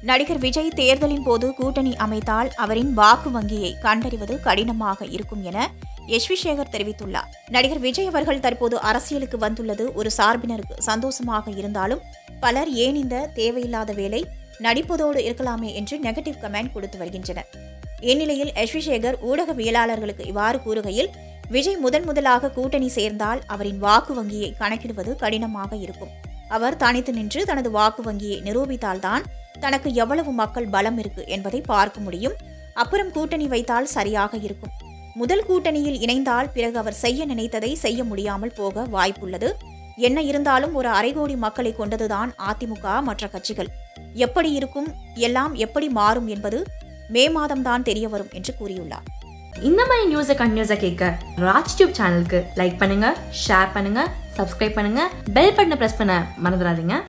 நடிகர் விஜய் தேர்தலின் போது கூட்டணி அமைத்தால் அவரின் வாக்கு வங்கியை கண்டறிவது கடினமாக இருக்கும் என எஸ் வி சேகர் தெரிவித்துள்ளார் நடிகர் விஜய் அவர்கள் தற்போது அரசியலுக்கு வந்துள்ளது ஒரு சார்பினருக்கு சந்தோஷமாக இருந்தாலும் பலர் ஏன் இந்த தேவையில்லாத வேலை நடிப்பதோடு இருக்கலாமே என்று நெகட்டிவ் கமெண்ட் கொடுத்து வருகின்றனர் இந்நிலையில் எஸ் வி சேகர் ஊடகவியலாளர்களுக்கு இவ்வாறு கூறுகையில் விஜய் முதன் முதலாக கூட்டணி சேர்ந்தால் அவரின் வாக்கு வங்கியை கணக்கிடுவது கடினமாக இருக்கும் அவர் தனித்து நின்று தனது வாக்கு வங்கியை நிரூபித்தால்தான் தனக்கு எவ்வளவு மக்கள் பலம் இருக்கு என்பதை பார்க்க முடியும் அப்புறம் கூட்டணி வைத்தால் சரியாக இருக்கும் முதல் கூட்டணியில் இணைந்தால் பிறகு அவர் செய்ய நினைத்ததை செய்ய முடியாமல் போக வாய்ப்புள்ளது என்ன இருந்தாலும் ஒரு அரை கோடி மக்களை கொண்டதுதான் அதிமுக மற்ற கட்சிகள் எப்படி இருக்கும் எல்லாம் எப்படி மாறும் என்பது மே மாதம்தான் தெரிய வரும் என்று கூறியுள்ளார் இந்த மாதிரி நியூஸை கண்டினியூஸாக கேட்க ராஜ் டியூப் சேனலுக்கு லைக் பண்ணுங்க ஷேர் பண்ணுங்க சப்ஸ்கிரைப் பண்ணுங்க பெல் பட்டனை ப்ரெஸ் பண்ண மறந்துடாதீங்க